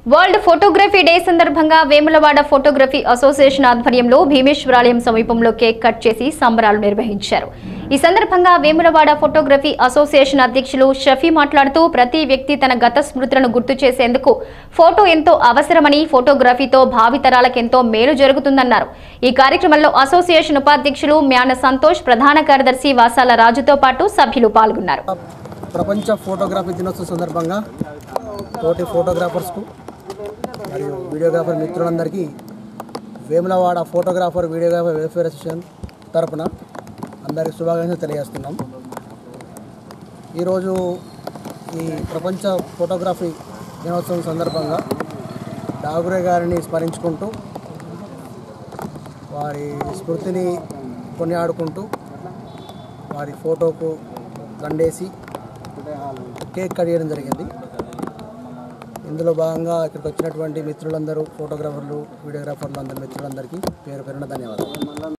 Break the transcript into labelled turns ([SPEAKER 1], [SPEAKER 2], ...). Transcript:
[SPEAKER 1] world photography day సందర్భంగా Vemulawada photography association ఆధ్వర్యంలో భీమేశ్వరాలయం సమీపంలో కేక్ కట్ చేసి సంబరాలు నిర్వహించారు ఈ సందర్భంగా వేములవాడ ఫోటోగ్రఫీ అసోసియేషన్ అధ్యక్షులు షఫీ మాట్లాడుతూ ప్రతి వ్యక్తి తన గత స్మృతులను గుర్తు చేసేందుకు ఫోటో ఎంతో అవసరమని ఫోటోగ్రఫీతో భావితరాలకు ఎంతో మేలు జరుగుతుందన్నారు ఈ కార్యక్రమంలో అసోసియేషన్ ఉపాధ్యక్షులు మ్యాన సంతోష్ ప్రధాన కార్యదర్శి వాసాల రాజుతో పాటు సభ్యులు పాల్గొన్నారు
[SPEAKER 2] ప్రపంచ ఫోటోగ్రఫీ దినోత్సవం సందర్భంగా తోటి ఫోటోగ్రాఫర్స్కు మరియు వీడియోగ్రాఫర్ మిత్రులందరికీ Vemulawada photographer videographer welfare association తరపున అందరికీ శుభాకాంక్షలు తెలియజేస్తున్నాం ఈరోజు ఈ ప్రపంచ ఫోటోగ్రఫీ దినోత్సవం సందర్భంగా డాగురే గారిని స్మరించుకుంటూ వారి స్మృతిని కొనియాడుకుంటూ వారి ఫోటోకు దండేసి కేక్ కట్ చేయడం జరిగింది ఇందులో భాగంగా ఇక్కడికి వచ్చినటువంటి మిత్రులందరూ ఫోటోగ్రాఫర్లు వీడియోగ్రాఫర్లు అందరి మిత్రులందరికీ పేరు పేరున ధన్యవాదాలు